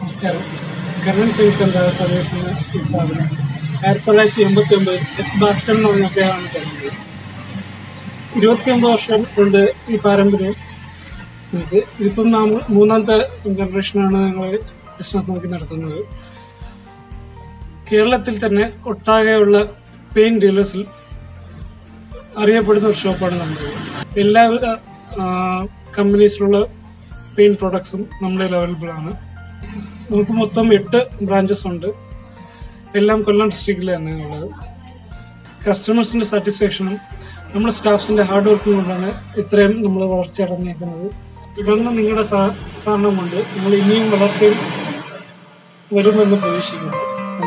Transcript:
നമസ്കാരം Karnan pains and service എന്ന ഈ സ്ഥാപനം ആയിരത്തി തൊള്ളായിരത്തി എൺപത്തി ഒമ്പത് എസ് ഭാസ്കരൻ എന്ന് പറഞ്ഞ പേരാണ് തുടങ്ങിയത് ഇരുപത്തിയൊമ്പത് വർഷം കൊണ്ട് ഈ പാരമ്പര്യം നമുക്ക് ഇതിപ്പം നാം മൂന്നാമത്തെ ജനറേഷനാണ് ഞങ്ങൾ ബിസിനസ് നോക്കി നടത്തുന്നത് കേരളത്തിൽ തന്നെ ഒട്ടാകെയുള്ള പെയിന്റ് ഡീലേഴ്സിൽ അറിയപ്പെടുന്ന ഒരു ഷോപ്പാണ് നമ്മുടെ എല്ലാവിധ കമ്പനീസിലുള്ള പെയിന്റ് പ്രോഡക്ട്സും നമ്മുടെ അവൈലബിൾ ആണ് നമുക്ക് മൊത്തം എട്ട് ബ്രാഞ്ചസ് ഉണ്ട് എല്ലാം കൊല്ലം ഡിസ്ട്രിക്റ്റിൽ തന്നെ ഉള്ളത് കസ്റ്റമേഴ്സിന്റെ സാറ്റിസ്ഫാക്ഷനും നമ്മുടെ സ്റ്റാഫ്സിന്റെ ഹാർഡ് വർക്കും കൊണ്ടാണ് ഇത്രയും നമ്മൾ വളർച്ച അടങ്ങിയിരിക്കുന്നത് തുടർന്ന് നിങ്ങളുടെ സഹ- സഹകരണം കൊണ്ട് നമ്മൾ ഇനിയും വളർച്ചയിൽ വരുമെന്ന് പ്രതീക്ഷിക്കുന്നു